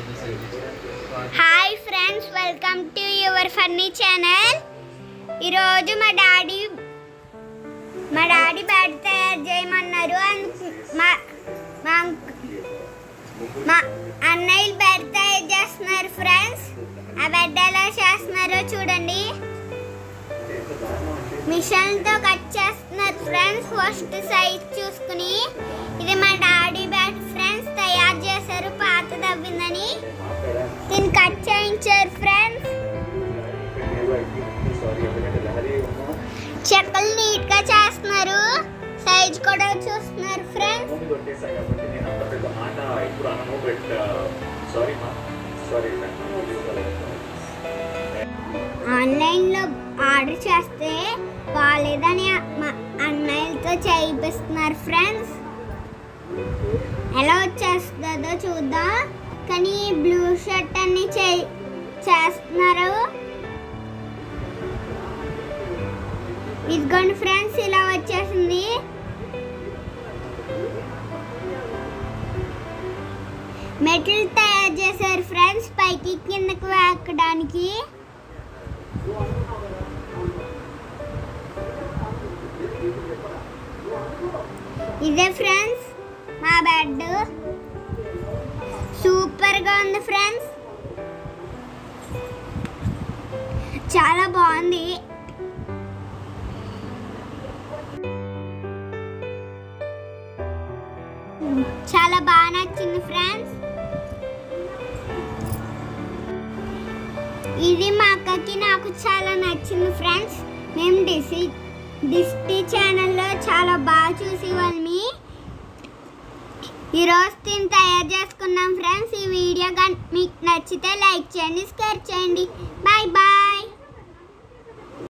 hi friends welcome to your funny channel ఈరోజు మా daddy మా డాడీ బ్యాట్ తయారు చేయమన్నారు అండ్ మా మా అంక్- మా అన్నయ్యలు బ్యాట్ తయారు చేస్తున్నారు ఫ్రెండ్స్ ఆ బెడ్ ఎలా చేస్తున్నారో చూడండి మిషన్తో కట్ చేస్తున్నారు ఫ్రెండ్స్ ఫస్ట్ సైజ్ చూసుకుని ఇది మా డాడీ బ్యాట్ ఫ్రెండ్స్ తయారు చేశారు పాతది అవ్విందని దీన్ని కట్ చేయించారు ఫ్రెండ్స్ చెక్కలు నీట్ గా చేస్తున్నారు సైజ్ కూడా చూస్తున్నారు ఫ్రెండ్స్ ఆన్లైన్ లో ఆర్డర్ చేస్తే బాగాలేదని మా అన్నయ్యలతో చేయిస్తున్నారు ఫ్రెండ్స్ ఎలా వచ్చేస్తుందో చూద్దాం కానీ బ్లూ షర్ట్ అన్ని చే చేస్తున్నారు ఇదిగోండి ఫ్రెండ్స్ ఇలా వచ్చేసింది మెటల్ తయారు చేశారు ఫ్రెండ్స్ పైకి కిందకి వేకడానికి ఇదే ఫ్రెండ్స్ మా బెడ్ సూపర్ గా ఉంది ఫ్రెండ్స్ చాలా బాగుంది చాలా బాగా నచ్చింది ఫ్రెండ్స్ ఇది మా అక్కకి నాకు చాలా నచ్చింది ఫ్రెండ్స్ మేము డిసి డిస్టీ ఛానల్లో చాలా బాగా చూసేవాళ్ళమి ఈరోజు దీన్ని తయారు చేసుకున్నాం ఫ్రెండ్స్ ఈ వీడియో కానీ మీకు నచ్చితే లైక్ చేయండి షేర్ చేయండి బాయ్ బాయ్